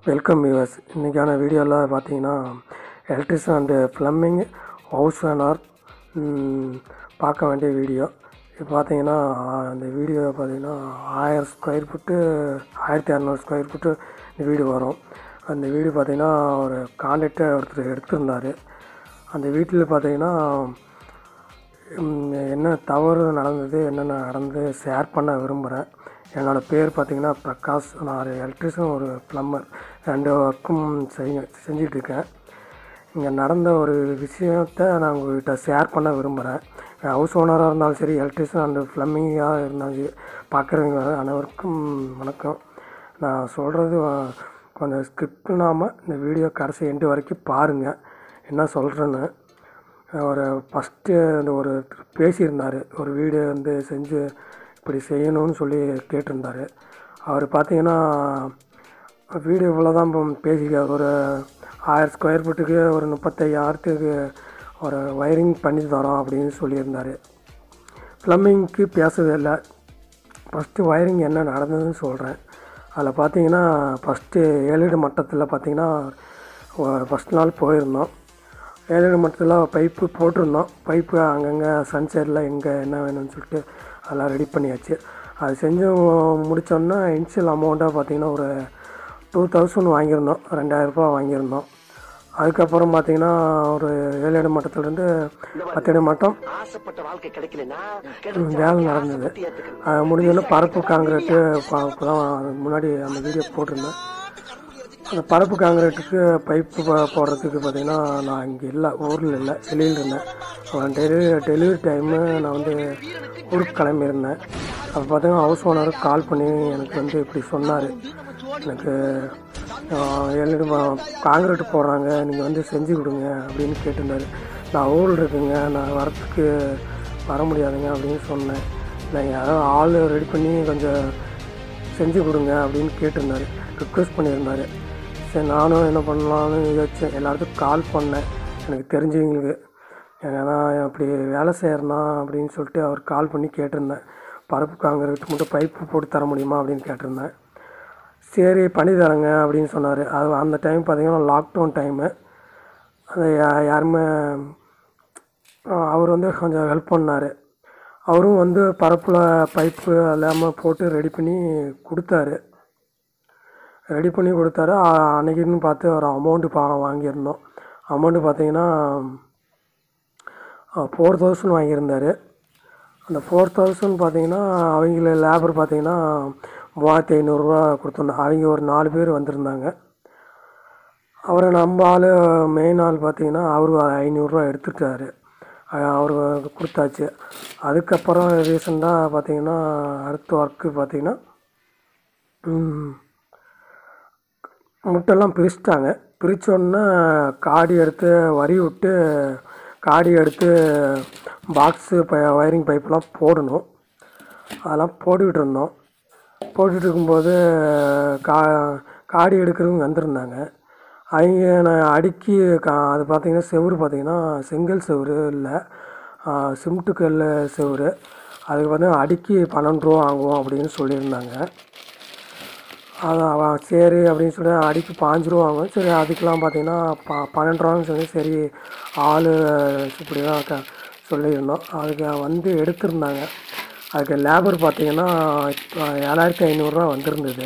welcome viewers இன்றைக்கான வீடியோவில் பார்த்தீங்கன்னா electrician and plumbing house owner பார்க்க வேண்டிய வீடியோ இப்போ பார்த்தீங்கன்னா அந்த வீடியோ பார்த்தீங்கன்னா ஆயிரம் ஸ்கொயர் ஃபுட்டு ஆயிரத்தி இரநூறு ஸ்கொயர் ஃபுட்டு இந்த வீடு வரும் அந்த வீடு பார்த்தீங்கன்னா ஒரு கான்ட்ராக்டை ஒருத்தர் எடுத்திருந்தார் அந்த வீட்டில் பார்த்தீங்கன்னா ம், என்ன தவறு நடந்தது என்னென்ன நடந்தது ஷேர் பண்ண விரும்புகிறேன் என்னோடய பேர் பார்த்தீங்கன்னா பிரகாஷ் நான் ஒரு எலக்ட்ரிஷியன் ஒரு ப்ளம்பர் ரெண்டு ஒர்க்கும் செய்ய செஞ்சிட்ருக்கேன் இங்கே நடந்த ஒரு விஷயத்தை நான் உங்கள்கிட்ட ஷேர் பண்ண விரும்புகிறேன் ஹவுஸ் ஓனராக இருந்தாலும் சரி எலக்ட்ரிஷியன் அண்டு ப்ளம்பிங்காக இருந்தாலும் சரி பார்க்குறவங்க அனைவருக்கும் வணக்கம் நான் சொல்கிறது கொஞ்சம் ஸ்கிப் பண்ணாமல் இந்த வீடியோ கடைசி எண்டு வரைக்கும் பாருங்கள் என்ன சொல்கிறேன்னு ஒரு ஃபஸ்ட்டு அந்த ஒரு பேசியிருந்தார் ஒரு வீடு வந்து செஞ்சு இப்படி செய்யணும்னு சொல்லி கேட்டிருந்தார் அவர் பார்த்தீங்கன்னா வீடு இவ்வளோ தான் பேசிக்கார் ஒரு ஆயிரம் ஸ்கொயர் ஃபீட்டுக்கு ஒரு முப்பத்தையாயிரத்துக்கு ஒரு வயரிங் பண்ணி தரோம் அப்படின்னு சொல்லியிருந்தார் ப்ளம்பிங்க்கு பேசவே இல்லை ஃபஸ்ட்டு வயரிங் என்ன நடந்ததுன்னு சொல்கிறேன் அதில் பார்த்தீங்கன்னா ஃபஸ்ட்டு ஏழு மட்டத்தில் பார்த்தீங்கன்னா ஃபஸ்ட் நாள் போயிருந்தோம் ஏழு மட்டத்தில் பைப்பு போட்டிருந்தோம் பைப்பு அங்கங்கே சன்சைடில் எங்கே என்ன வேணும்னு சொல்லிட்டு அதெல்லாம் ரெடி பண்ணியாச்சு அது செஞ்சு முடித்தோன்னா இனிஷியல் அமௌண்ட்டாக பார்த்தீங்கன்னா ஒரு டூ தௌசண்ட் வாங்கியிருந்தோம் ரெண்டாயிரரூபா வாங்கியிருந்தோம் அதுக்கப்புறம் பார்த்தீங்கன்னா ஒரு ஏழு ஏழு மட்டத்துலேருந்து பத்தேழு மட்டம் ஆசைப்பட்ட வாழ்க்கை கிடைக்கலனா வேலை நடந்தது அது முடிஞ்சோடனே பரப்பு காங்கிரீட்டு இப்போ தான் முன்னாடி அந்த வீடியோ போட்டிருந்தேன் அந்த பரப்பு காங்கிரீட்டுக்கு பைப்பு போ- போடுறதுக்கு பார்த்தீங்கன்னா நான் இங்கே இல்லை ஊரில் இல்லை வெளியில் இருந்தேன் டெலிவரி டெலிவரி டைமு நான் வந்து ஊருக்கு கிளம்பியிருந்தேன் அப்போ பார்த்தீங்கன்னா ஹவுஸ் ஓனருக்கு கால் பண்ணி எனக்கு வந்து இப்படி சொன்னார் எனக்கு எழுதி காங்கிரீட் போடுறாங்க நீங்கள் வந்து செஞ்சு கொடுங்க அப்படின்னு கேட்டிருந்தாரு நான் ஊரில் இருக்குங்க நான் வரத்துக்கு வர முடியாதுங்க அப்படின்னு சொன்னேன் நான் யாரோ ஆள் ரெடி பண்ணி கொஞ்சம் செஞ்சு கொடுங்க அப்படின்னு கேட்டிருந்தாரு ரிக்வெஸ்ட் பண்ணியிருந்தாரு சரி நானும் என்ன பண்ணலாம்னு யோசிச்சேன் எல்லாத்துக்கும் கால் பண்ணேன் எனக்கு தெரிஞ்சவங்களுக்கு ஏன்னா அப்படி வேலை செய்கிறனா அப்படின்னு சொல்லிட்டு அவர் கால் பண்ணி கேட்டிருந்தேன் பரப்பு காங்கிரீட் மட்டும் பைப்பு போட்டு தர முடியுமா அப்படின்னு கேட்டிருந்தேன் சரி பண்ணி தரேங்க அப்படின்னு சொன்னார் அது அந்த டைம் பார்த்தீங்கன்னா லாக்டவுன் டைமு அது யா- யாருமே அஹ் அவர் வந்து கொஞ்சம் ஹெல்ப் பண்ணார் அவரும் வந்து பரப்பில் பைப்பு எல்லாமே போட்டு ரெடி பண்ணி கொடுத்தாரு ரெடி பண்ணி கொடுத்தாரு அ- அன்னைக்குன்னு பார்த்து ஒரு அமௌண்ட்டு பா வாங்கியிருந்தோம் அமௌண்ட்டு பார்த்தீங்கன்னா ஃபோர் தௌசண்ட் வாங்கியிருந்தாரு அந்த ஃபோர் தௌசண்ட் பார்த்தீங்கன்னா அவங்கள லேபர் பார்த்தீங்கன்னா மூவாயிரத்தி ஐநூறுரூவா கொடுத்துருந்தோம் அவங்க ஒரு நாலு பேர் வந்திருந்தாங்க அவரை நம்ம ஆள் மெயின் ஆள் பார்த்தீங்கன்னா அவர் ஐநூறுரூவா எடுத்துட்டாரு அவர் கொடுத்தாச்சு அதுக்கப்புறம் ரீசெண்டாக பார்த்தீங்கன்னா அடுத்த ஒர்க்கு பார்த்தீங்கன்னா ம், முட்டெல்லாம் பிரிச்சிட்டாங்க பிரித்தோன்னே காடி எடுத்து வரி விட்டு காடி எடுத்து பாக்ஸு ப வயரிங் பைப்லாம் போடணும் அதெல்லாம் போட்டுக்கிட்டு இருந்தோம் போட்டுட்டு இருக்கும்போது கா காடி எடுக்கிறவங்க வந்திருந்தாங்க அவங்க நான் அடுக்கி கா அது பார்த்தீங்கன்னா செவுரு பார்த்தீங்கன்னா செங்கல் செவுரு இல்லை சிமெண்ட்டு கல் செவுரு அதுக்கு பார்த்தீங்கன்னா அடுக்கி பன்னெண்டு ரூபா வாங்குவோம் அப்படின்னு சொல்லியிருந்தாங்க அது அவன் சரி அப்படின்னு சொல்லி அடிக்கு பாஞ்சு ரூபா வாங்குவோம் சரி அதுக்கெலாம் பார்த்தீங்கன்னா ப பன்னெண்டு ரூபான்னு சொல்லி சரி ஆள் இப்படி தான் க சொல்லியிருந்தோம் அதுக்கு வந்து எடுத்திருந்தாங்க அதுக்கு லேபர் பார்த்தீங்கன்னா இப்போ ஏழாயிரத்தி ஐநூறுரூவா வந்திருந்தது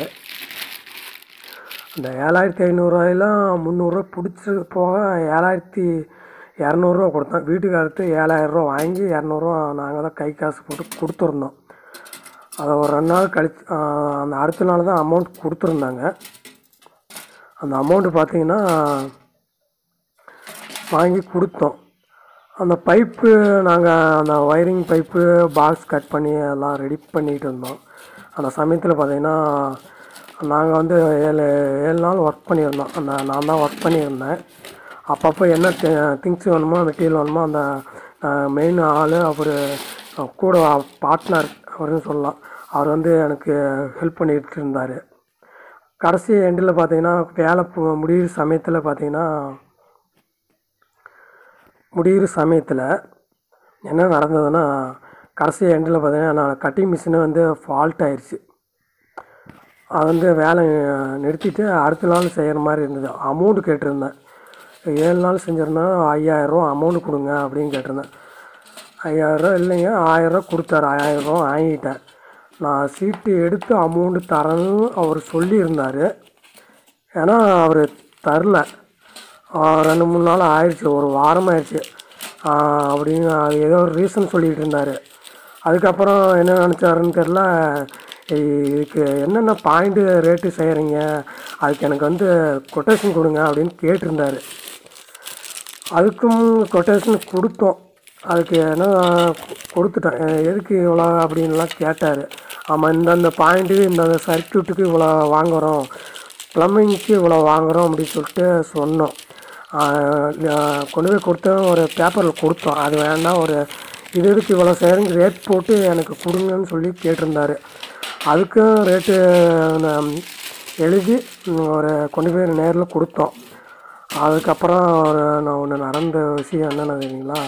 அந்த ஏழாயிரத்தி ஐநூறுரூவாயெல்லாம் முந்நூறுரூவா பிடிச்சி போக ஏழாயிரத்தி இரநூறுவா கொடுத்தோம் வீட்டுக்கு அடுத்து ஏழாயிரரூவா வாங்கி இரநூறுவா நாங்கள் தான் கை காசு போட்டு கொடுத்துருந்தோம் அதை ஒரு ரெண்டு நாள் கழிச்சு ஆஹ் அந்த அடுத்த நாள் தான் அமௌண்ட் கொடுத்துருந்தாங்க அந்த அமௌண்ட்டு பார்த்தீங்கன்னா வாங்கி கொடுத்தோம் அந்த பைப்பு நாங்கள் அந்த ஒயரிங் பைப்பு பாக்ஸ் கட் பண்ணி எல்லாம் ரெடி பண்ணிகிட்டு இருந்தோம் அந்த சமயத்தில் பார்த்தீங்கன்னா நாங்கள் வந்து ஏழு ஏழு நாள் ஒர்க் பண்ணியிருந்தோம் அந்த நான் தான் ஒர்க் பண்ணியிருந்தேன் அப்பப்போ என்ன திங்ஸ் வேணுமோ மெட்டீரியல் வேணுமோ அந்த மெயின் ஆள் அவர் கூட பார்ட்னர் அவருன்னு சொல்லலாம் அவர் வந்து எனக்கு ஹெல்ப் பண்ணிட்டு இருந்தார் கடைசி எண்டில் பார்த்தீங்கன்னா வேலை பு- முடியிற சமயத்தில் பார்த்தீங்கன்னா முடியிற சமயத்தில் என்ன நடந்ததுன்னா கடைசி எண்டில் பார்த்தீங்கன்னா நான் கட்டிங் மிஷினு வந்து ஃபால்ட் ஆயிடுச்சு அது வந்து வேலை நிறுத்திட்டு அடுத்த நாள் செய்கிற மாதிரி இருந்தது அமௌண்ட்டு கேட்டிருந்தேன் ஏழு நாள் செஞ்சிருந்தா ஐயாயிரரூவா அமௌண்ட் கொடுங்க அப்படின்னு கேட்டிருந்தேன் ஐயாயிரரூவா இல்லைங்க ஆயிரரூவா கொடுத்தாரு ஆயிரரூவா வாங்கிட்டேன் நான் சீட்டு எடுத்து அமௌண்ட்டு தரேன்னு அவர் சொல்லியிருந்தார் ஏன்னா அவர் தரல ஆ, ரெண்டு மூணு நாள் ஆயிடுச்சு ஒரு வாரம் ஆயிடுச்சு ஆ, அப்படின்னு அது ஏதோ ஒரு ரீசன் சொல்லிகிட்டு இருந்தார் அதுக்கப்புறம் என்ன நினச்சாருன்னு தெரில இதுக்கு என்னென்ன பாயிண்ட்டு ரேட்டு செய்கிறீங்க அதுக்கு எனக்கு வந்து கொட்டேஷன் கொடுங்க அப்படின்னு கேட்டிருந்தாரு அதுக்கும் கொட்டேஷன் கொடுத்தோம் அதுக்கு என்ன கொடுத்துட்டேன் அஹ் எதுக்கு இவ்வளோ அப்படின்லாம் கேட்டார் ஆமாம் இந்தந்த பாயிண்ட்டு இந்தந்த சர்க்கியூட்டுக்கு இவ்வளோ வாங்குகிறோம் ப்ளம்பிங்க்கு இவ்வளோ வாங்குகிறோம் அப்படின்னு சொல்லிட்டு சொன்னோம் ஆஹ் நான் கொண்டு போய் கொடுத்தோம் ஒரு பேப்பரில் கொடுத்தோம் அது வேண்டாம் ஒரு இது எதுக்கு இவ்வளோ சேருங்க ரேட் போட்டு எனக்கு கொடுங்கன்னு சொல்லி கேட்டிருந்தாரு அதுக்கும் ரேட்டு நான் எழுதி ஒரு கொண்டு போய் நேரில் கொடுத்தோம் அதுக்கப்புறம் ஒரு நான் ஒன்று நடந்த விஷயம் என்னென்ன தெரியுங்களா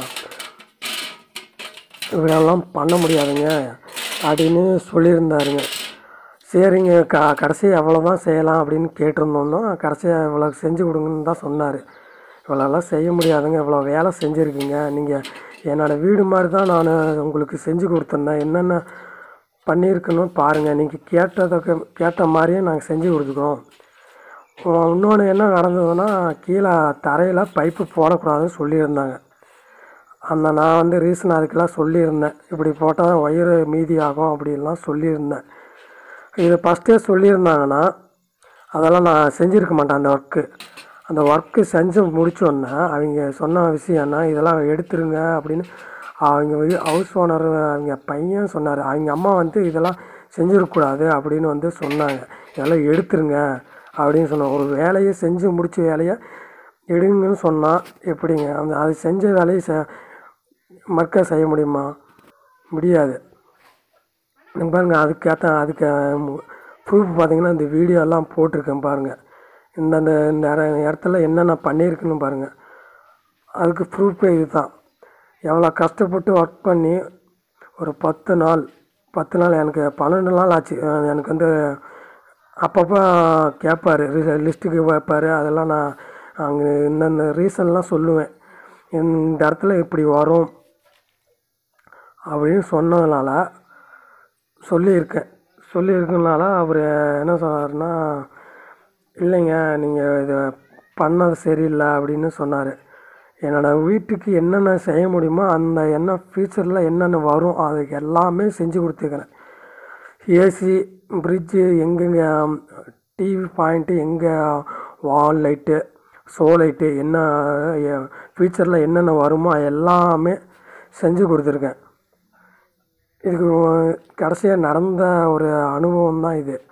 இப்படியெல்லாம் பண்ண முடியாதுங்க அப்படின்னு சொல்லியிருந்தாருங்க சரிங்க க கடைசி எவ்வளோதான் செய்யலாம் அப்படின்னு கேட்டிருந்தோம்னா கடைசியாக இவ்வளோ செஞ்சு கொடுங்கன்னு தான் சொன்னார் இவ்வளோலாம் செய்ய முடியாதுங்க இவ்வளோ வேலை செஞ்சுருக்குங்க நீங்கள் என்னோடய வீடு மாதிரி தான் நான் உங்களுக்கு செஞ்சு கொடுத்துருந்தேன் என்னென்ன பண்ணியிருக்கணும் பாருங்கள் நீங்கள் கேட்டதுக்கு கேட்ட மாதிரியே நாங்கள் செஞ்சு கொடுத்துக்கிறோம் இன்னொன்று என்ன நடந்ததுன்னா கீழே தரையில் பைப்பு போடக்கூடாதுன்னு சொல்லியிருந்தாங்க அந்த நான் வந்து ரீசன் அதுக்கெல்லாம் சொல்லியிருந்தேன் இப்படி போட்டால் வயிறு மீதி ஆகும் அப்படின்லாம் சொல்லியிருந்தேன் இது ஃபஸ்ட்டே சொல்லியிருந்தாங்கன்னா அதெல்லாம் நான் செஞ்சுருக்க மாட்டேன் அந்த ஒர்க்கு அந்த ஒர்க்கு செஞ்சு முடிச்சோன்னே அவங்க சொன்ன விஷயம்னா இதெல்லாம் எடுத்துருங்க அப்படின்னு அவங்க ஹவுஸ் ஓனர் அவங்க பையன் சொன்னார் அவங்க அம்மா வந்து இதெல்லாம் செஞ்சிடக்கூடாது அப்படின்னு வந்து சொன்னாங்க இதெல்லாம் எடுத்துருங்க அப்படின்னு சொன்னாங்க ஒரு வேலையை செஞ்சு முடிச்ச வேலையை எடுங்கன்னு சொன்னால் எப்படிங்க அந்த அது செஞ்ச வேலையை செ மறுக்க செய்ய முடியுமா முடியாது இங்க பாருங்க அதுக்கேற்ற அதுக்கு ப்ரூஃப் பார்த்தீங்கன்னா இந்த வீடியோலாம் போட்டிருக்கேன் பாருங்கள் இந்தந்த இந்த இட- இடத்துல என்னென்ன பண்ணியிருக்குன்னு பாருங்கள் அதுக்கு ப்ரூஃபே இதுதான் எவ்வளோ கஷ்டப்பட்டு ஒர்க் பண்ணி ஒரு பத்து நாள் பத்து நாள் எனக்கு பன்னெண்டு நாள் ஆச்சு அஹ் எனக்கு வந்து அப்பப்போ கேட்பாரு லிஸ்ட்டுக்கு வைப்பார் அதெல்லாம் நான் அங்கே இந்தந்த ரீசன்லாம் சொல்லுவேன் இந்த இடத்துல இப்படி வரும் அப்படின்னு சொன்னதுனால சொல்லியிருக்கேன் சொல்லியிருக்கனால அவர் என்ன சொன்னார்னா இல்லைங்க நீங்கள் இதை பண்ணது சரியில்லை அப்படின்னு சொன்னார் என்னோடய வீட்டுக்கு என்னென்ன செய்ய முடியுமோ அந்த என்ன ஃபியூச்சரில் என்னென்ன வரும் அதுக்கு எல்லாமே செஞ்சு கொடுத்துருக்குறேன் ஏசி ஃப்ரிட்ஜு எங்கெங்கே டிவி பாயிண்ட்டு எங்கே வால் லைட்டு ஷோ லைட்டு என்ன ஃபியூச்சரில் என்னென்ன வருமோ எல்லாமே செஞ்சு கொடுத்துருக்கேன் இதுக்கு கடைசியாக நடந்த ஒரு அனுபவம் தான் இது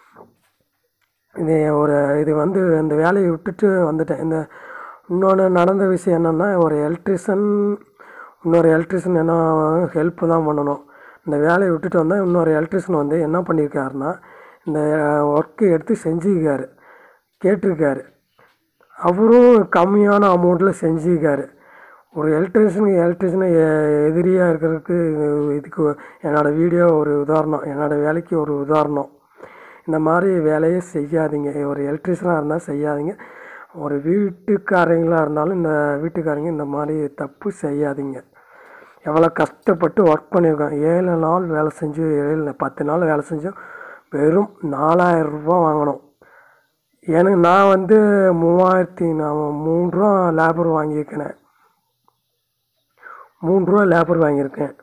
இது ஒரு இது வந்து இந்த வேலையை விட்டுட்டு வந்துட்டேன் இந்த இன்னொன்று நடந்த விஷயம் என்னென்னா ஒரு எலக்ட்ரிஷியன் இன்னொரு எலக்ட்ரிஷியன் என்ன ஹெல்ப் தான் பண்ணணும் இந்த வேலையை விட்டுட்டு வந்தால் இன்னொரு எலக்ட்ரிஷியன் வந்து என்ன பண்ணியிருக்காருன்னா இந்த ஒர்க்கு எடுத்து செஞ்சுருக்காரு கேட்டிருக்காரு அவரும் கம்மியான அமௌண்ட்டில் செஞ்சுருக்காரு ஒரு எலக்ட்ரிஷியனுக்கு எலக்ட்ரிஷியனை எதிரியாக இருக்கிறதுக்கு இது- இதுக்கு என்னோடய வீடியோ ஒரு உதாரணம் என்னோடய வேலைக்கு ஒரு உதாரணம் இந்த மாதிரி வேலையை செய்யாதீங்க ஒரு எலக்ட்ரிஷியனாக இருந்தால் செய்யாதீங்க ஒரு வீட்டுக்காரங்களாக இருந்தாலும் இந்த வீட்டுக்காரங்க இந்த மாதிரி தப்பு செய்யாதீங்க எவ்வளோ கஷ்டப்பட்டு ஒர்க் பண்ணியிருக்கோம் ஏழு நாள் வேலை செஞ்சு ஏழு பத்து நாள் வேலை செஞ்சோம் வெறும் நாலாயிரம் ரூபாய் வாங்கினோம் எனக்கு நான் வந்து மூவாயிரத்தி நான் மூணு ரூபா லேபர் வாங்கியிருக்கேன் மூணு ரூபா லேபர் வாங்கியிருக்கேன்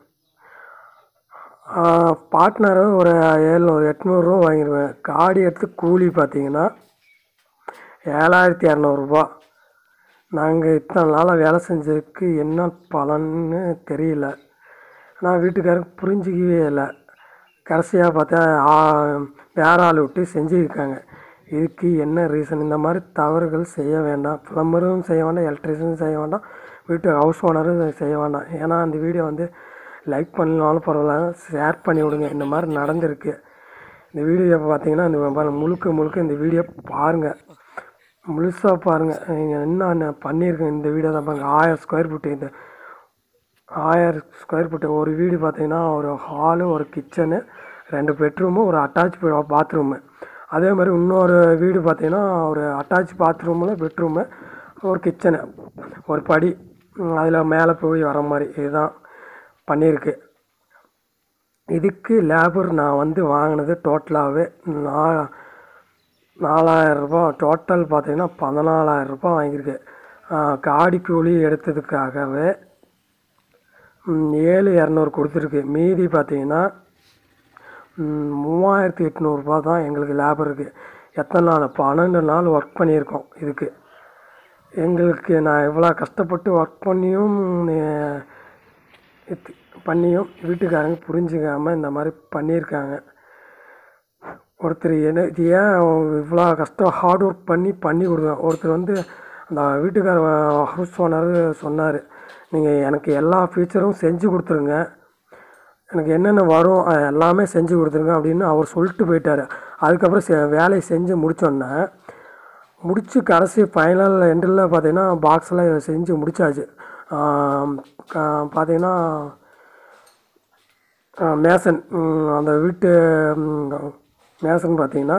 பார்ட்னர் ஒரு ஏழ்நூறு எட்நூறுரூவா வாங்கிடுவேன் காடி எடுத்து கூலி பார்த்தீங்கன்னா ஏழாயிரத்தி இரநூறுபா நாங்கள் இத்தனை நாளாக வேலை செஞ்சதுக்கு என்ன பலன்னு தெரியல ஆனால் வீட்டுக்காரருக்கு புரிஞ்சிக்கவே இல்லை கடைசியாக பார்த்தா ஆ, வேற ஆள் விட்டு செஞ்சுருக்காங்க இதுக்கு என்ன ரீசன் இந்த மாதிரி தவறுகள் செய்ய வேண்டாம் ப்ளம்பரும் செய்ய வேண்டாம் எலக்ட்ரிஷியனும் செய்ய வேண்டாம் வீட்டு ஹவுஸ் ஓனரும் செய்ய வேண்டாம் ஏன்னா அந்த வீடியோ வந்து லைக் பண்ணலாலும் பரவாயில்ல ஷேர் பண்ணி விடுங்க இந்த மாதிரி நடந்திருக்கு இந்த வீடியோ பார்த்தீங்கன்னா இந்த பாருங்க, முழுக்க முழுக்க இந்த வீடியோ பாருங்கள் முழுசாக பாருங்கள் நீங்கள் என்ன பண்ணியிருக்கேன் இந்த வீடியோ தான் பாருங்கள் ஆயிரம் ஸ்கொயர் ஃபீட்டு இந்த ஆயிரம் ஸ்கொயர் ஃபீட்டு ஒரு வீடு பார்த்தீங்கன்னா ஒரு ஹாலு ஒரு கிச்சனு ரெண்டு பெட்ரூமு ஒரு அட்டாச் பாத்ரூமு அதே மாதிரி இன்னொரு வீடு பார்த்தீங்கன்னா ஒரு அட்டாச் பாத்ரூமில் பெட்ரூமு ஒரு கிச்சனு ஒரு படி அதில் மேலே போய் வர மாதிரி இதுதான் பண்ணியிருக்கு இதுக்கு லேபர் நான் வந்து வாங்கினது டோட்டலாகவே நா நாலாயிரரூபா டோட்டல் பார்த்தீங்கன்னா பதினாலாயிரரூபா வாங்கியிருக்கேன் காடி கூலி எடுத்ததுக்காகவே ம், ஏழு இரநூறு கொடுத்துருக்கு மீதி பார்த்தீங்கன்னா ம், மூவாயிரத்தி எட்நூறுபா தான் எங்களுக்கு லேபருக்கு எத்தனை நாள் பன்னெண்டு நாள் ஒர்க் பண்ணியிருக்கோம் இதுக்கு எங்களுக்கு நான் இவ்வளோ கஷ்டப்பட்டு ஒர்க் பண்ணியும் அஹ், இது- பண்ணியும் வீட்டுக்காரங்க புரிஞ்சுக்காமல் இந்த மாதிரி பண்ணியிருக்காங்க ஒருத்தர் என்ன இது ஏன் இவ்வளோ கஷ்டம் ஹார்ட் ஒர்க் பண்ணி பண்ணி கொடுங்க ஒருத்தர் வந்து அந்த வீட்டுக்கார ஹவுஸ் ஓனர் சொன்னார் நீங்கள் எனக்கு எல்லா ஃபீச்சரும் செஞ்சு கொடுத்துருங்க எனக்கு என்னென்ன வரும் அது எல்லாமே செஞ்சு கொடுத்துருங்க அப்படின்னு அவர் சொல்லிட்டு போயிட்டார் அதுக்கப்புறம் செ வேலையை செஞ்சு முடித்தோன்னே முடித்து கடைசி ஃபைனல் எண்டில் பார்த்தீங்கன்னா பாக்ஸில் செஞ்சு முடிச்சாச்சு ஆம், கா- பார்த்தீங்கன்னா ஆ, மேசன் ம், அந்த வீட்டு ம், மேசன் பார்த்தீங்கன்னா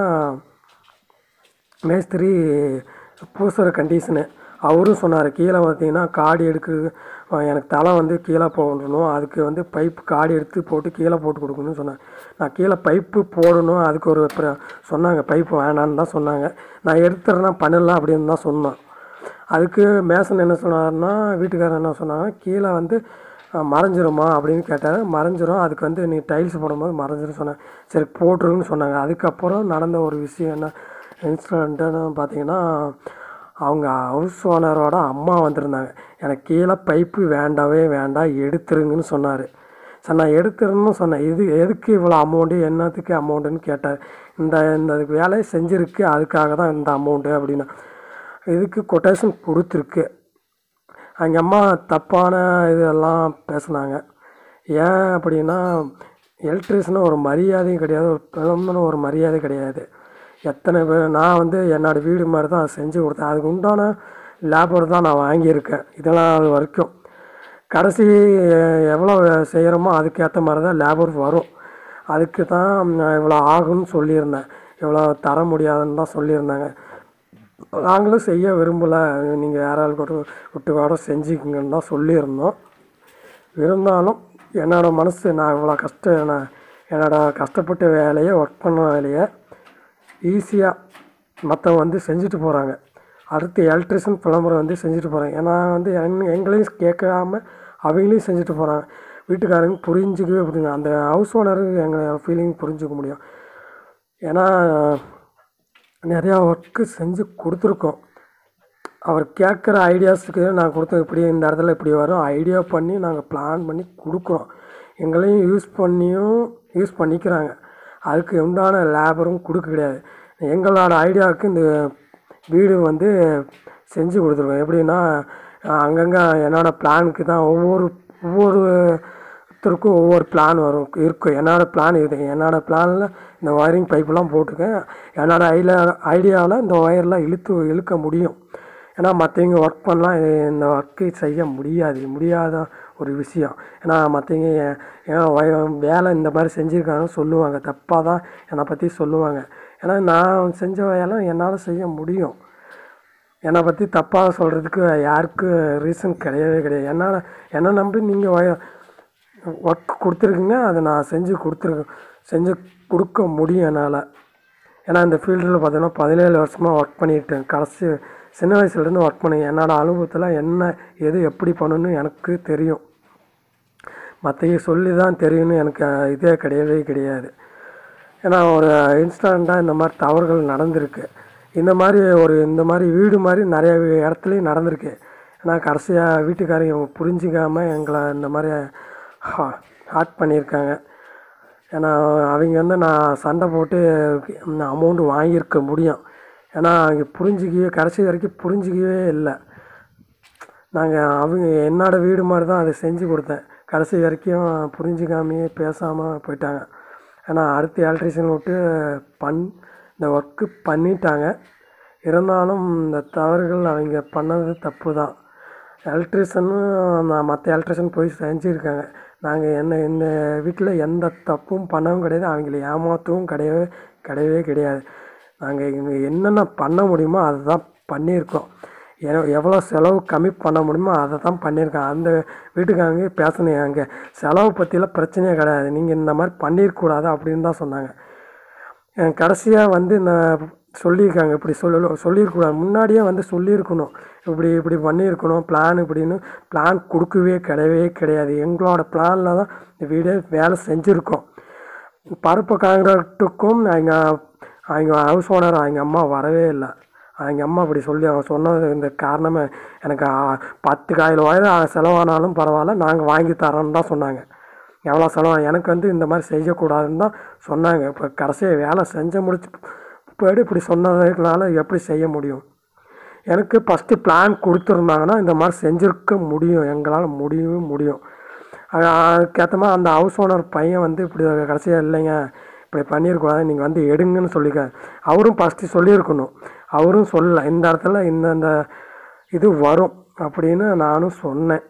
மேஸ்திரி பூசுகிற கண்டிஷனு அவரும் சொன்னார் கீழே பார்த்தீங்கன்னா காடி எடுக்கிறது ஆ, எனக்கு தலை வந்து கீழே போடணும் அதுக்கு வந்து பைப் காடி எடுத்து போட்டு கீழே போட்டு கொடுக்கணும்னு சொன்னாங்க நான் கீழே பைப்பு போடணும் அதுக்கு ஒரு பிர- சொன்னாங்க பைப்பு வேணான்னு தான் சொன்னாங்க நான் எடுத்துறேன்னா பண்ணலாம் அப்படின்னு தான் சொன்னேன் அதுக்கு மேசன் என்ன சொன்னார்னா வீட்டுக்காரர் என்ன சொன்னாங்க கீழே வந்து அஹ், மறைஞ்சிருமா அப்படின்னு கேட்டார் மறைஞ்சிரும் அதுக்கு வந்து நீ டைல்ஸ் போடும்போது மறைஞ்சிரும் சொன்னேன் சரி போட்டுருன்னு சொன்னாங்க அதுக்கப்புறம் நடந்த ஒரு விஷயம் என்ன இன்சிடென்ட்டுன்னு பார்த்தீங்கன்னா அவங்க ஹவுஸ் ஓனரோட அம்மா வந்திருந்தாங்க எனக்கு கீழே பைப்பு வேண்டவே வேண்டாம் எடுத்துருங்கன்னு சொன்னார் சார் நான் எடுத்துருன்னு சொன்னேன் இது எதுக்கு இவ்வளோ அமௌண்ட்டு என்னத்துக்கு அமௌண்ட்டுன்னு கேட்டார் இந்த இந்த வேலையை செஞ்சுருக்கு அதுக்காக தான் இந்த அமௌண்ட்டு அப்படின்னா இதுக்கு கொட்டேஷன் கொடுத்துருக்கு அவங்க அம்மா தப்பான இதெல்லாம் பேசுனாங்க ஏன் அப்படின்னா எலக்ட்ரிஷனும் ஒரு மரியாதையும் கிடையாது ஒரு பிளம்பனும் ஒரு மரியாதை கிடையாது எத்தனை பேர் நான் வந்து என்னோட வீடு மாதிரி தான் செஞ்சு கொடுத்தேன் அதுக்கு உண்டான லேபர் தான் நான் வாங்கியிருக்கேன் இதெல்லாம் அது வரைக்கும் கடைசி எ- எவ்வளோ செய்கிறோமோ அதுக்கேற்ற மாதிரி தான் லேபர் வரும் அதுக்கு தான் நான் இவ்வளோ ஆகும்னு சொல்லியிருந்தேன் இவ்வளோ தர முடியாதுன்னு தான் சொல்லியிருந்தாங்க நாங்களும் செய்ய விரும்பலை நீங்கள் யாராவது கூட விட்டு கூட செஞ்சுக்கங்கன்னு தான் சொல்லியிருந்தோம் இருந்தாலும் என்னோட மனசு நான் இவ்வளோ கஷ்டம் நான் என்னோட கஷ்டப்பட்ட வேலையை ஒர்க் பண்ண வேலையை ஈஸியாக மற்றவங்க வந்து செஞ்சுட்டு போகிறாங்க அடுத்து எலக்ட்ரிஷியன் பிளம்பர் வந்து செஞ்சுட்டு போகிறாங்க ஏன்னா வந்து எங் எங்களையும் கேட்காம அவங்களையும் செஞ்சுட்டு போகிறாங்க வீட்டுக்காரங்க புரிஞ்சுக்கவே புரியுங்க அந்த ஹவுஸ் ஓனர் எங்களை ஃபீலிங் புரிஞ்சுக்க முடியும் ஏன்னா நிறையா ஒர்க்கு செஞ்சு கொடுத்துருக்கோம் அவர் கேட்குற ஐடியாஸுக்கு நான் கொடுத்த இப்படி இந்த இடத்துல இப்படி வரும் ஐடியா பண்ணி நாங்கள் பிளான் பண்ணி கொடுக்குறோம் எங்களையும் யூஸ் பண்ணியும் யூஸ் பண்ணிக்கிறாங்க அதுக்கு உண்டான லேபரும் கொடுக்க கிடையாது எங்களோட ஐடியாவுக்கு இந்த வீடு வந்து செஞ்சு கொடுத்துருக்கோம் எப்படின்னா அங்கங்கே என்னோட பிளானுக்கு தான் ஒவ்வொரு ஒவ்வொரு ஒருத்தருக்கும் ஒவ்வொரு பிளான் வரும் இருக்கும் என்னோடய பிளான் இது என்னோடய பிளானில் இந்த ஒயரிங் பைப்பெல்லாம் போட்டிருக்கேன் என்னோடய ஐடியா ஐடியாவில் இந்த ஒயர்லாம் இழுத்து இழுக்க முடியும் ஏன்னா மற்றவங்க ஒர்க் பண்ணலாம் இது இந்த ஒர்க்கு செய்ய முடியாது முடியாத ஒரு விஷயம் ஏன்னா மற்றவங்க ஏன் ஒய- வேலை இந்த மாதிரி செஞ்சுருக்காங்கன்னு சொல்லுவாங்க தப்பாக தான் என்னை பற்றி சொல்லுவாங்க ஏன்னா நான் செஞ்ச வேலை என்னால் செய்ய முடியும் என்னை பற்றி தப்பாக சொல்கிறதுக்கு யாருக்கும் ரீசன் கிடையவே கிடையாது என்னால் என்னை நம்பி நீங்கள் ஒய ஒர்க் கொடுத்துருக்குங்க அதை நான் செஞ்சு கொடுத்துருக்கேன் செஞ்சு கொடுக்க முடியும் என்னால் ஏன்னா இந்த ஃபீல்டில் பார்த்தீங்கன்னா பதினேழு வருஷமாக ஒர்க் பண்ணிட்டேன் கடைசி சின்ன வயசுலேருந்து ஒர்க் பண்ணி என்னோடய அனுபவத்தில் என்ன எது எப்படி பண்ணணும்னு எனக்கு தெரியும் மற்றவங்க சொல்லி தான் தெரியும்னு எனக்கு இதே கிடையவே கிடையாது ஏன்னா ஒரு இன்ஸ்டண்ட்டாக இந்த மாதிரி தவறுகள் நடந்திருக்கு இந்த மாதிரி ஒரு இந்த மாதிரி வீடு மாதிரி நிறைய இடத்துலையும் நடந்திருக்கு ஏன்னா கடைசியாக வீட்டுக்காரங்க இவங்க புரிஞ்சிக்காமல் எங்களை இந்த மாதிரி ஹார்ட் பண்ணியிருக்காங்க ஏன்னா அவங்க வந்து நான் சண்டை போட்டு அமௌண்ட்டு வாங்கியிருக்க முடியும் ஏன்னா அவங்க புரிஞ்சிக்கவே கடைசி வரைக்கும் புரிஞ்சிக்கவே இல்லை நாங்கள் அவங்க என்னோட வீடு மாதிரி தான் அதை செஞ்சு கொடுத்தேன் கடைசி வரைக்கும் புரிஞ்சுக்காமையே பேசாமல் போயிட்டாங்க ஏன்னா அடுத்து எலக்ட்ரிஷியன் விட்டு பண் இந்த ஒர்க்கு பண்ணிட்டாங்க இருந்தாலும் இந்த தவறுகள் அவங்க பண்ணது தப்பு தான் எலக்ட்ரிஷனும் நான் மற்ற எலக்ட்ரிஷியன் போய் செஞ்சுருக்காங்க நாங்கள் என்ன இந்த வீட்டில் எந்த தப்பும் பண்ணவும் கிடையாது அவங்கள ஏமாற்றவும் கிடையவே கிடையவே கிடையாது நாங்கள் இங்கே என்னென்ன பண்ண முடியுமோ அதை தான் பண்ணியிருக்கோம் எ- எவ்வளோ செலவு கம்மி பண்ண முடியுமோ அதை தான் பண்ணியிருக்கேன் அந்த வீட்டுக்காரங்க பேசினேன் அங்கே செலவு பற்றிலாம் பிரச்சனையே கிடையாது நீங்கள் இந்த மாதிரி பண்ணியிருக்கூடாது அப்படின்னு தான் சொன்னாங்க கடைசியாக வந்து நான் சொல்லியிருக்காங்க இப்படி சொல்ல சொல்லியிருக்கூடாது முன்னாடியே வந்து சொல்லியிருக்கணும் இப்படி இப்படி பண்ணியிருக்கணும் பிளான் இப்படின்னு பிளான் கொடுக்கவே கிடையவே கிடையாது எங்களோட பிளானில் தான் இந்த வீடே வேலை செஞ்சுருக்கோம் பருப்பு காங்கிரட்டுக்கும் அவங்க அவங்க ஹவுஸ் ஓனர் அவங்க அம்மா வரவே இல்லை அவங்க அம்மா அப்படி சொல்லி அவங்க சொன்னது இந்த காரணமே எனக்கு ஆ, பத்து காயில் வயது செலவானாலும் பரவாயில்ல நாங்கள் வாங்கி தரோன்னு தான் சொன்னாங்க எவ்வளோ செலவு எனக்கு வந்து இந்த மாதிரி செய்யக்கூடாதுன்னு தான் சொன்னாங்க இப்போ கடைசியாக வேலை செஞ்சு முடிச்சு போய்ட்டு இப்படி சொன்னதுனால எப்படி செய்ய முடியும் எனக்கு ஃபஸ்ட்டு பிளான் கொடுத்துருந்தாங்கன்னா இந்த மாதிரி செஞ்சுருக்க முடியும் எங்களால் முடியவே முடியும் அது அதுக்கேற்ற மாதிரி அந்த ஹவுஸ் ஓனர் பையன் வந்து இப்படி கடைசியாக இல்லைங்க இப்படி பண்ணியிருக்கூடாது நீங்கள் வந்து எடுங்கன்னு சொல்லிக்க அவரும் ஃபஸ்ட்டு சொல்லியிருக்கணும் அவரும் சொல்லலை இந்த இடத்துல இந்தந்த இது வரும் அப்படின்னு நானும் சொன்னேன்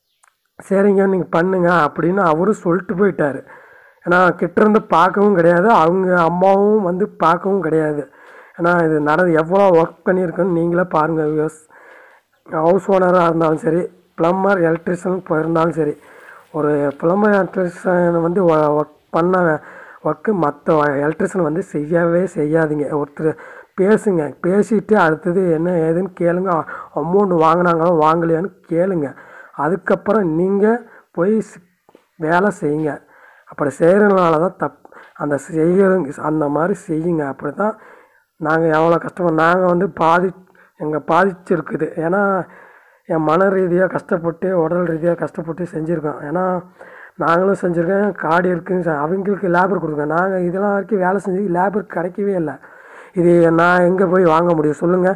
சரிங்க நீங்கள் பண்ணுங்க அப்படின்னு அவரும் சொல்லிட்டு போயிட்டாரு ஏன்னா கிட்டேருந்து பார்க்கவும் கிடையாது அவங்க அம்மாவும் வந்து பார்க்கவும் கிடையாது ஏன்னா இது நடந்து எவ்வளோ ஒர்க் பண்ணியிருக்குன்னு நீங்களே பாருங்கள் வியூஸ் ஹவுஸ் ஓனராக இருந்தாலும் சரி ப்ளம்பர் எலக்ட்ரிஷியன் போயிருந்தாலும் சரி ஒரு ப்ளம்பர் எலக்ட்ரிஷியன் வந்து ஒர்க் பண்ண ஒர்க்கு மற்ற எலக்ட்ரிஷியன் வந்து செய்யவே செய்யாதீங்க ஒருத்தர் பேசுங்க பேசிட்டு அடுத்தது என்ன ஏதுன்னு கேளுங்க அமௌண்ட் வாங்கினாங்களோ வாங்கலையான்னு கேளுங்க அதுக்கப்புறம் நீங்கள் போய் ஸ்- வேலை செய்யுங்க அப்படி செய்கிறதுனால தான் தப் அந்த செய்கிற அந்த மாதிரி செய்யுங்க அப்படி தான் நாங்கள் எவ்வளோ கஷ்டப்போம் நாங்கள் வந்து பாதி எங்கள் பாதிச்சிருக்குது ஏன்னா என் மன ரீதியாக கஷ்டப்பட்டு உடல் ரீதியாக கஷ்டப்பட்டு செஞ்சுருக்கோம் ஏன்னா நாங்களும் செஞ்சுருக்கோம் காடு இருக்குன்னு சொ- அவங்களுக்கு லேபர் கொடுக்கோம் நாங்கள் இதெல்லாம் வரைக்கும் வேலை செஞ்சு லேபர் கிடைக்கவே இல்லை இது நான் எங்கே போய் வாங்க முடியும் சொல்லுங்கள்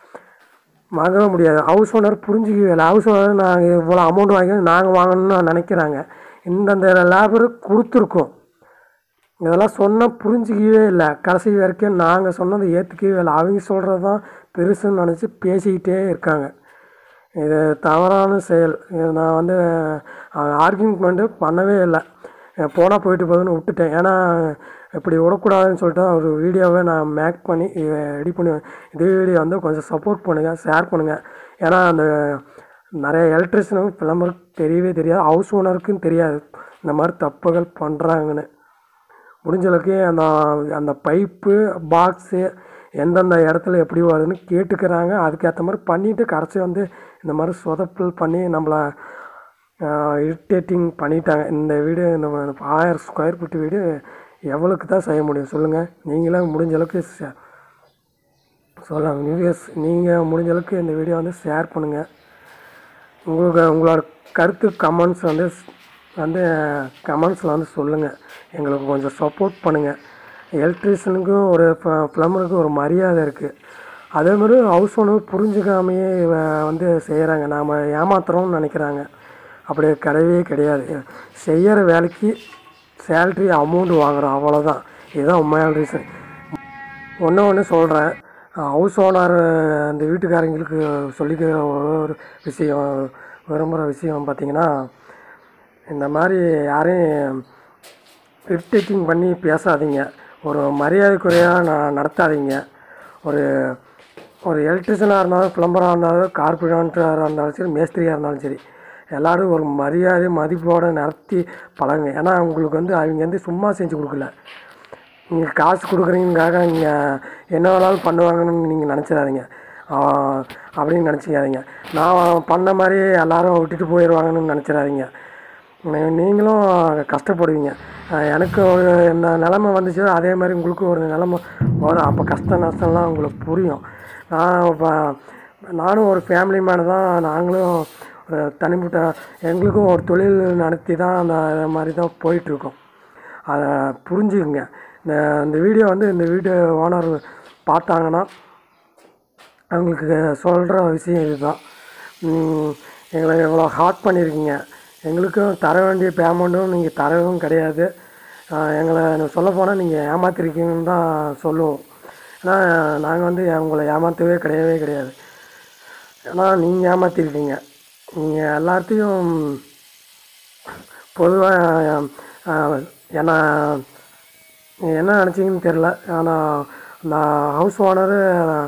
வாங்கவே முடியாது ஹவுஸ் ஓனர் புரிஞ்சிக்கவே இல்லை ஹவுஸ் ஓனர் நாங்கள் இவ்வளோ அமௌண்ட் வாங்கி நாங்கள் வாங்கணும்னு நினைக்கிறாங்க இந்தந்த லேபர் கொடுத்துருக்கோம் இதெல்லாம் சொன்னால் புரிஞ்சிக்கவே இல்லை கடைசி வரைக்கும் நாங்கள் சொன்னதை ஏற்றுக்கவே இல்லை அவங்க சொல்கிறது தான் பெருசுன்னு நினச்சி பேசிக்கிட்டே இருக்காங்க இது தவறான செயல் இது நான் வந்து ஆர்கியூமெண்ட்டு பண்ணவே இல்லை போனால் போயிட்டு போகுதுன்னு விட்டுட்டேன் ஏன்னா இப்படி விடக்கூடாதுன்னு சொல்லிட்டு தான் ஒரு வீடியோவை நான் மேக் பண்ணி ரெடி பண்ணி இதே வீடியோ வந்து கொஞ்சம் சப்போர்ட் பண்ணுங்கள் ஷேர் பண்ணுங்கள் ஏன்னா அந்த நிறைய எலக்ட்ரிஷியனுக்கும் பிளம்பருக்கு தெரியவே தெரியாது ஹவுஸ் ஓனருக்கும் தெரியாது இந்த மாதிரி தப்புகள் பண்ணுறாங்கன்னு முடிஞ்ச அளவுக்கு அந்த அந்த பைப்பு பாக்ஸு எந்தெந்த இடத்துல எப்படி வருதுன்னு கேட்டுக்கிறாங்க அதுக்கேற்ற மாதிரி பண்ணிவிட்டு கடைசி வந்து இந்த மாதிரி சொதப்பல் பண்ணி நம்மளை இரிட்டேட்டிங் பண்ணிட்டாங்க இந்த வீடு இந்த ஆயிரம் ஸ்கொயர் ஃபீட் வீடு எவ்வளோக்கு தான் செய்ய முடியும் சொல்லுங்கள் நீங்களே முடிஞ்ச அளவுக்கு ச- சொல்லலாம் நியூஸ் நீங்கள் முடிஞ்ச அளவுக்கு இந்த வீடியோ வந்து ஷேர் பண்ணுங்கள் உங்களுக்கு உங்களோட கருத்து கமெண்ட்ஸ் வந்து வந்து கமெண்ட்ஸில் வந்து சொல்லுங்கள் எங்களுக்கு கொஞ்சம் சப்போர்ட் பண்ணுங்கள் எலக்ட்ரிஷியனுக்கும் ஒரு ப்ளம்பருக்கும் ஒரு மரியாதை இருக்குது அதே மாதிரி ஹவுஸ் ஓனர் புரிஞ்சுக்காமையே இவ- வந்து செய்கிறாங்க நாம் ஏமாத்துறோம்னு நினைக்கிறாங்க அப்படி கிடையவே கிடையாது செய்கிற வேலைக்கு சேல்ரி அமௌண்ட் வாங்குறோம் அவ்வளோதான் இதுதான் உண்மையான ரீசன் ஒன்று ஒன்று சொல்கிறேன் ஹவுஸ் ஓனர் அந்த வீட்டுக்காரங்களுக்கு சொல்லிக்கிற ஒரு ஒரு விஷயம் விரும்புகிற விஷயம் பார்த்தீங்கன்னா இந்த மாதிரி யாரையும் இரிட்டேட்டிங் பண்ணி பேசாதீங்க ஒரு மரியாதைக்குறையாக நான் நடத்தாதீங்க ஒரு ஒரு எலக்ட்ரிஷியனாக இருந்தாலும் ப்ளம்பராக இருந்தாலும் கார்பெண்டராக இருந்தாலும் சரி மேஸ்திரியாக இருந்தாலும் சரி எல்லோரும் ஒரு மரியாதை மதிப்போடு நடத்தி பழகுங்க ஏன்னா உங்களுக்கு வந்து அவங்க வந்து சும்மா செஞ்சு கொடுக்கல நீங்கள் காசு கொடுக்குறீங்கக்காக நீங்கள் என்ன வேணாலும் பண்ணுவாங்கன்னு நீங்கள் நினச்சிடாதீங்க ஆஹ் அப்படின்னு நினச்சிக்காதீங்க நான் பண்ண மாதிரி எல்லாரும் விட்டுட்டு போயிடுவாங்கன்னு நினச்சிடாதீங்க நீ- நீங்களும் கஷ்டப்படுவீங்க ஆஹ் எனக்கு ஒரு என்ன நிலமை வந்துச்சோ அதே மாதிரி உங்களுக்கும் ஒரு நிலமை வரும் அப்போ கஷ்ட நஷ்டம்லாம் உங்களுக்கு புரியும் நான் இப்போ நானும் ஒரு ஃபேமிலி மேன் தான் நாங்களும் ஒரு தனிப்பட்ட எங்களுக்கும் ஒரு தொழில் நடத்தி தான் அந்த இது மாதிரி தான் போயிட்டுருக்கோம் அதை புரிஞ்சுக்குங்க இந்த இந்த வீடியோ வந்து இந்த வீடியோ ஓனர் பார்த்தாங்கன்னா அவங்களுக்கு சொல்கிற விஷயம் இதுதான் உம், எங்களை இவ்வளோ ஹார்ட் பண்ணியிருக்கீங்க எங்களுக்கும் தர வேண்டிய பேமெண்ட்டும் நீங்கள் தரவும் கிடையாது ஆஹ் எங்களை சொல்லப் போனால் நீங்கள் ஏமாத்திருக்கீங்கன்னு தான் சொல்லுவோம் ஏன்னா நாங்கள் வந்து உங்களை ஏமாற்றவே கிடையவே கிடையாது ஏன்னா நீங்கள் ஏமாற்றிருக்கீங்க நீங்கள் எல்லாத்தையும் பொதுவாக ஏன்னா நீங்கள் என்ன நினச்சிங்கன்னு தெரில ஆனால் அந்த ஹவுஸ் ஓனரு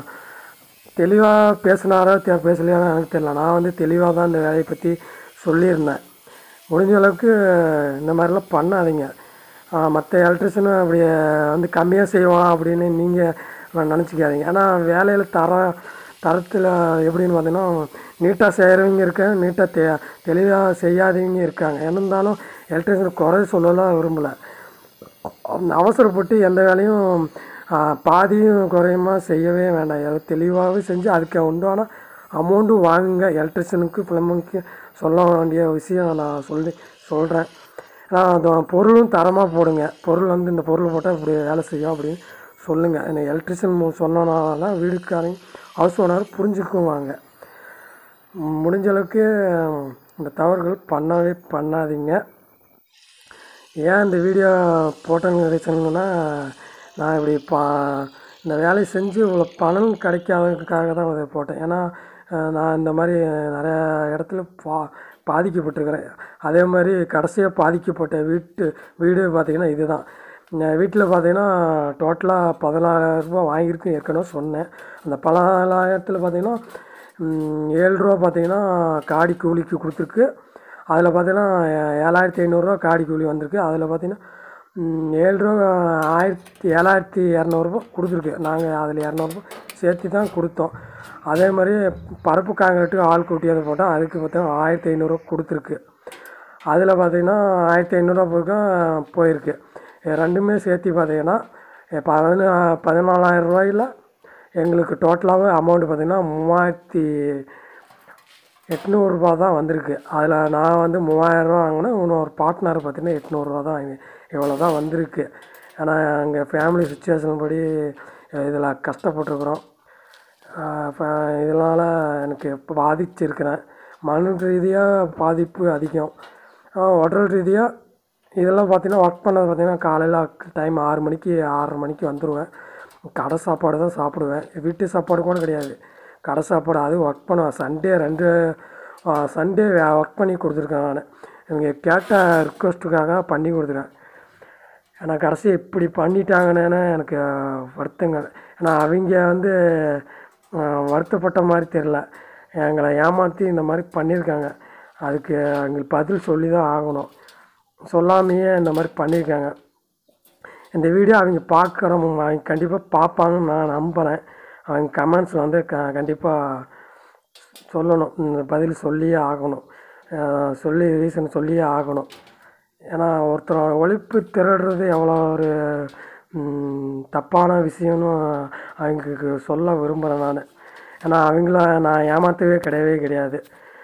தெளிவாக பேசினாரோ தெ பேசலையோ எனக்கு தெரியல நான் வந்து தெளிவாக தான் இந்த வேலையை பற்றி சொல்லியிருந்தேன் முடிஞ்ச அளவுக்கு இந்த மாதிரிலாம் பண்ணாதீங்க மற்ற எலக்ட்ரிஷியனும் அப்படி வந்து கம்மியாக செய்வான் அப்படின்னு நீங்கள் நினச்சிக்காதீங்க ஏன்னா வேலையில் தர தரத்தில் எப்படின்னு பார்த்தீங்கன்னா நீட்டாக செய்கிறவங்க இருக்காங்க நீட்டாக தெ தெளிவாக செய்யாதவங்க இருக்காங்க என்ன இருந்தாலும் எலக்ட்ரிஷியன் குறை சொல்லலாம் விரும்பலை அவசரப்பட்டு எந்த வேலையும் ஆ, பாதியும் குறையுமா செய்யவே வேண்டாம் எல்லாம் தெளிவாகவே செஞ்சு அதுக்கு உண்டான அமௌண்ட்டும் வாங்குங்க எலக்ட்ரிஷியனுக்கு ப்ளம்பருக்கு சொல்ல வேண்டிய விஷயம் நான் சொல்லி சொல்கிறேன் நான் அது பொருளும் தரமாக போடுங்க பொருள் வந்து இந்த பொருள் போட்டால் இப்படி வேலை செய்யும் அப்படின்னு சொல்லுங்கள் இந்த எலக்ட்ரிஷியன் சொன்னனால தான் வீடுக்காரங்க ஹவுஸ் ஓனர் புரிஞ்சுக்குவாங்க முடிஞ்ச அளவுக்கு இந்த தவறுகள் பண்ணவே பண்ணாதீங்க ஏன் இந்த வீடியோ போட்டேன்னு சொன்னேன்னா நான் இப்படி பா இந்த வேலையை செஞ்சு இவ்வளோ பணம் கிடைக்காததுக்காக தான் இதை போட்டேன் ஏன்னா அஹ், நான் இந்த மாதிரி நிறையா இடத்துல பா பாதிக்கப்பட்டிருக்கிறேன் அதே மாதிரி கடைசியாக பாதிக்கப்பட்ட வீட்டு வீடு பார்த்திங்கன்னா இதுதான் வீட்டில் பார்த்தீங்கன்னா டோட்டலாக பதினாலாயிரரூபா வாங்கியிருக்கேன் ஏற்கனவே சொன்னேன் அந்த பதினாலாயிரத்தில் பார்த்தீங்கன்னா ம், ஏழு ரூபா பார்த்தீங்கன்னா காடி கூலிக்கு கொடுத்துருக்கு அதில் பார்த்தீங்கன்னா ஏழாயிரத்தி ஐநூறுரூவா காடி கூலி வந்திருக்கு அதில் பார்த்தீங்கன்னா ம், ஏழு ரூபா ஆயிரத்தி ஏழாயிரத்தி இரநூறுபா கொடுத்துருக்கு நாங்கள் அதில் இரநூறுபா சேர்த்து தான் கொடுத்தோம் அதே மாதிரி பருப்பு காங்கிரீட்டு ஆள் கூட்டி அதை போட்டால் அதுக்கு பார்த்தீங்கன்னா ஆயிரத்தி ஐநூறுரூவா கொடுத்துருக்கு அதில் பார்த்தீங்கன்னா ஆயிரத்தி ஐநூறுரூவா பக்கம் போயிருக்கு இது ரெண்டுமே சேர்த்து பார்த்தீங்கன்னா பதினா பதினாலாயிரம் ரூபாயில் எங்களுக்கு டோட்டலாகவே அமௌண்ட்டு பார்த்தீங்கன்னா மூவாயிரத்தி எட்நூறுரூபா தான் வந்திருக்கு அதில் நான் வந்து மூவாயிரரூவா வாங்கினேன் இன்னொரு பார்ட்னர் பார்த்தீங்கன்னா எட்நூறுரூவா தான் இவ்வளோ தான் வந்திருக்கு ஏன்னா எங்கள் ஃபேமிலி சுச்சுவேஷன் படி இதில் கஷ்டப்பட்டுருக்குறோம் இப்போ இதனால் எனக்கு பாதிச்சிருக்கிறேன் மன ரீதியாக பாதிப்பு அதிகம் ஆஹ் உடல் ரீதியாக இதெல்லாம் பார்த்தீங்கன்னா ஒர்க் பண்ணது பார்த்தீங்கன்னா காலையில் டைம் ஆறு மணிக்கு ஆறரை மணிக்கு வந்துடுவேன் கடை சாப்பாடு தான் சாப்பிடுவேன் வீட்டு சாப்பாடு கூட கிடையாது கடை சாப்பாடு அது ஒர்க் பண்ணுவேன் சண்டே ரெண்டு சண்டே ஒர்க் பண்ணி கொடுத்துருக்கேன் நான் இவங்க கேட்ட ரிக்வஸ்ட்டுக்காக பண்ணி கொடுத்துருக்கேன் ஏன்னா கடைசி இப்படி பண்ணிட்டாங்கன்னு எனக்கு வருத்தங்க ஏன்னா அவங்க வந்து அஹ், வருத்தப்பட்ட மாதிரி தெரில எங்களை ஏமாற்றி இந்த மாதிரி பண்ணியிருக்காங்க அதுக்கு அவங்களுக்கு பதில் சொல்லி தான் ஆகணும் சொல்லாமையே இந்த மாதிரி பண்ணியிருக்காங்க இந்த வீடியோ அவங்க பார்க்குறோம் அவங்க கண்டிப்பாக பார்ப்பாங்கன்னு நான் நம்புகிறேன் அவங்க கமெண்ட்ஸ் வந்து க கண்டிப்பாக சொல்லணும் இந்த பதில் சொல்லியே ஆகணும் அஹ் சொல்லி ரீசன் சொல்லியே ஆகணும் ஏன்னா ஒருத்தர் ஒழிப்பு திருடுறது எவ்வளோ ஒரு ம், தப்பான விஷயம்னு அவங்களுக்கு சொல்ல விரும்புகிறேன் நான் ஏன்னா அவங்கள நான் ஏமாற்றவே கிடையவே கிடையாது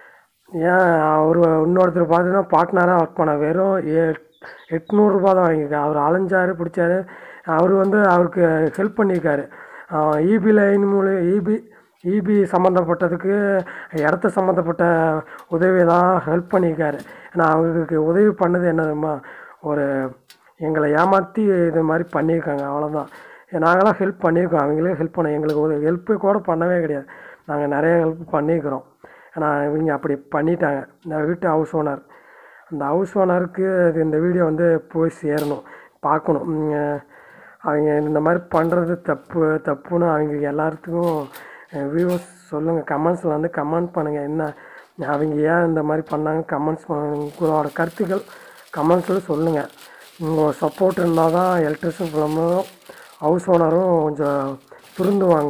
ஏன் அவர் இன்னொருத்தர் பார்த்தீங்கன்னா பார்ட்னராக ஒர்க் பண்ண வெறும் ஏ எட்நூறுரூபா தான் வாங்கியிருக்காரு அவர் அலைஞ்சாரு பிடிச்சாரு அவர் வந்து அவருக்கு ஹெல்ப் பண்ணியிருக்காரு இபி லைன் மூலம் இபி இபி சம்மந்தப்பட்டதுக்கு இடத்த சம்மந்தப்பட்ட உதவி தான் ஹெல்ப் பண்ணியிருக்காரு ஏன்னா அவங்களுக்கு உதவி பண்ணது என்ன தெரியுமா ஒரு எங்களை ஏமாற்றி இது மாதிரி பண்ணியிருக்காங்க அவ்வளோதான் நாங்களாம் ஹெல்ப் பண்ணியிருக்கோம் அவங்களே ஹெல்ப் பண்ண எங்களுக்கு ஒரு ஹெல்ப்பு கூட பண்ணவே கிடையாது நாங்கள் நிறைய ஹெல்ப் பண்ணியிருக்கிறோம் ஏன்னா இவங்க அப்படி பண்ணிட்டாங்க இந்த வீட்டு ஹவுஸ் ஓனர் அந்த ஹவுஸ் ஓனருக்கு இது இந்த வீடியோ வந்து போய் சேரணும் பார்க்கணும் உம், அவங்க இந்த மாதிரி பண்ணுறது தப்பு தப்புன்னு அவங்களுக்கு எல்லாத்துக்கும் வியூவர்ஸ் சொல்லுங்கள் கமெண்ட்ஸில் வந்து கமெண்ட் பண்ணுங்கள் என்ன அவங்க ஏன் இந்த மாதிரி பண்ணாங்க கமெண்ட்ஸ் உங்களோட கருத்துக்கள் கமெண்ட்ஸில் சொல்லுங்கள் உங்கள் சப்போர்ட் இருந்தால் தான் எலக்ட்ரிஷியன் ஃபிலமும் ஹவுஸ் ஓனரும் கொஞ்சம் திருந்துவாங்க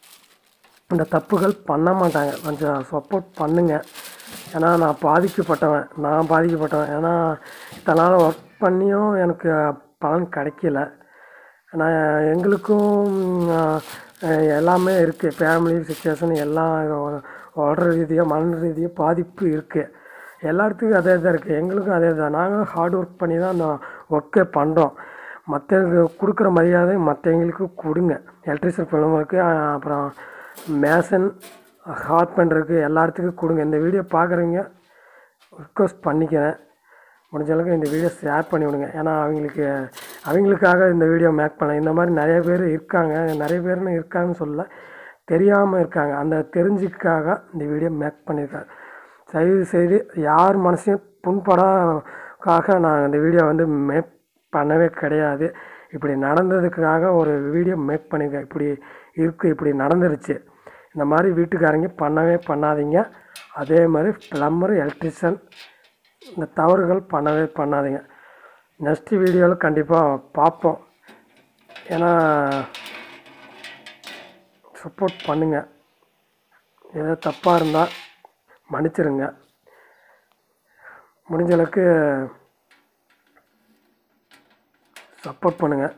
இந்த தப்புகள் பண்ண மாட்டாங்க கொஞ்சம் சப்போர்ட் பண்ணுங்க ஏன்னா நான் பாதிக்கப்பட்டவன் நான் பாதிக்கப்பட்டவன் ஏன்னா இத்தனை நாள் ஒர்க் பண்ணியும் எனக்கு பலன் கிடைக்கல ஏன்னா எங்களுக்கும் அஹ், எல்லாமே இருக்குது ஃபேமிலி சுச்சுவேஷன் எல்லாம் உடல் ரீதியாக மன ரீதியாக பாதிப்பு இருக்குது எல்லாத்துக்கும் அதே தான் இருக்குது எங்களுக்கும் அதே தான் நாங்களும் ஹார்ட் ஒர்க் பண்ணி தான் அந்த ஒர்க்கே பண்ணுறோம் மற்றவங்க கொடுக்குற மரியாதை மற்றவங்களுக்கு கொடுங்க எலக்ட்ரிஷியன் பிள்ளைங்களுக்கு அப்புறம் மேசன் ஹார்பெண்டருக்கு எல்லாத்துக்கும் கொடுங்க இந்த வீடியோ பார்க்குறவங்க ரிக்வஸ்ட் பண்ணிக்கிறேன் முடிஞ்ச அளவுக்கு இந்த வீடியோ ஷேர் பண்ணி விடுங்க ஏன்னா அவங்களுக்கு அவங்களுக்காக இந்த வீடியோ மேக் பண்ணலாம் இந்த மாதிரி நிறைய பேர் இருக்காங்க நிறைய பேர்னு இருக்காங்கன்னு சொல்ல தெரியாமல் இருக்காங்க அந்த தெரிஞ்சுக்காக இந்த வீடியோ மேக் பண்ணியிருக்காங்க தயவு செய்து யார் மனசையும் புண்படாக்காக நான் இந்த வீடியோ வந்து மேக் பண்ணவே கிடையாது இப்படி நடந்ததுக்காக ஒரு வீடியோ மேக் பண்ணியிருக்கேன் இப்படி இருக்குது இப்படி நடந்துருச்சு இந்த மாதிரி வீட்டுக்காரங்க பண்ணவே பண்ணாதீங்க அதே மாதிரி ப்ளம்பர் எலக்ட்ரிஷியன் இந்த தவறுகள் பண்ணவே பண்ணாதீங்க நெக்ஸ்ட் வீடியோவில் கண்டிப்பாக பார்ப்போம் ஏன்னா சப்போர்ட் பண்ணுங்கள் ஏதோ தப்பாக இருந்தால் மன்னிச்சிருங்க முடிஞ்ச அளவுக்கு சப்போர்ட் பண்ணுங்கள்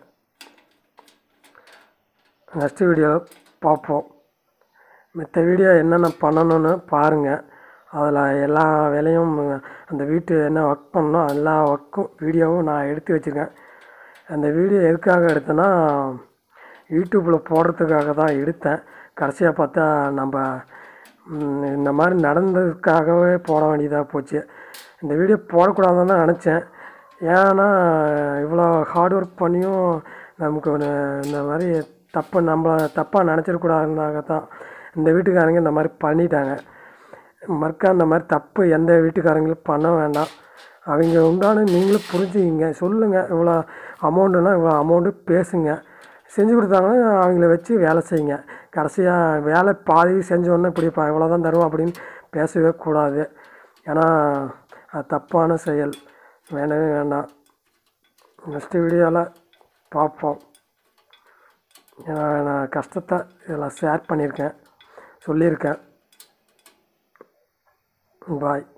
நெக்ஸ்ட் வீடியோவில் பார்ப்போம் மற்ற வீடியோ என்னென்ன பண்ணணும்னு பாருங்கள் அதில் எல்லா வேலையும் அந்த வீட்டு என்ன ஒர்க் பண்ணணும் எல்லா ஒர்க்கும் வீடியோவும் நான் எடுத்து வச்சுருக்கேன் அந்த வீடியோ எதுக்காக எடுத்தேன்னா யூடியூப்பில் போடுறதுக்காக தான் எடுத்தேன் கடைசியாக பார்த்தா நம்ம ம், இந்த மாதிரி நடந்ததுக்காகவே போட வேண்டியதாக போச்சு இந்த வீடியோ போடக்கூடாதுன்னு தான் நினச்சேன் ஏன்னா இவ்வளோ ஹார்ட் ஒர்க் பண்ணியும் நமக்கு ஒரு இந்த மாதிரி தப்பு நம்மள தப்பாக நினச்சிடக்கூடாதுனாக தான் இந்த வீட்டுக்காரங்க இந்த மாதிரி பண்ணிட்டாங்க மறுக்கா அந்த மாதிரி தப்பு எந்த வீட்டுக்காரங்களும் பண்ண வேண்டாம் அவங்க உண்டான நீங்களும் புரிஞ்சுக்கிங்க சொல்லுங்கள் இவ்வளோ அமௌண்ட்டுனா இவ்வளோ அமௌண்ட்டு பேசுங்க செஞ்சு கொடுத்தாங்கன்னா அவங்கள வச்சு வேலை செய்யுங்க கடைசியாக வேலை பாதி செஞ்சோன்னே இப்படி இப்போ இவ்வளோ தான் தருவோம் அப்படின்னு பேசவே கூடாது ஏன்னா அது தப்பான செயல் வேணவே வேண்டாம் நெக்ஸ்ட் வீடியோவில் பார்ப்போம் ஏன்னா நான் கஷ்டத்தை இதில் ஷேர் பண்ணியிருக்கேன் சொல்லியிருக்கேன் பாய்